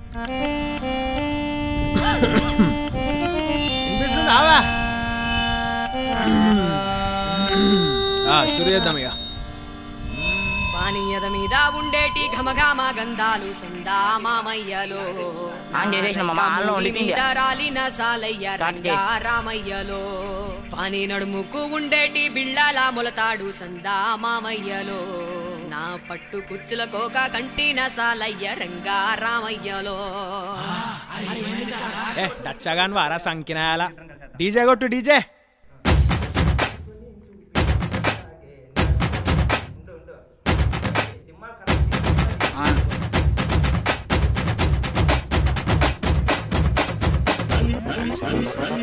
వినిపిస్తుందావా షురు చేద్దాం ఇక పానీయద మీద ఉండేటి ఘమఘమ గంధాలు సందా మామయ్యలో ఆన్ చేసేసిన మామ, ఆన్లో ముడి ఉండిపోయింది. మీద రాలిన సాలయ్య రంగా రామయ్యలో పాని నడుముకు ఉండేటి బిళ్ళల మొలతాడు సందా మామయ్యలో నా పట్టు కుచ్చుల కోక కంటిన సాలయ్య రంగా రామయ్యలో ఏ డచ్చగాన్ వారా సంకినాయాల డీజే కొట్టు DJ on. Police, police, police.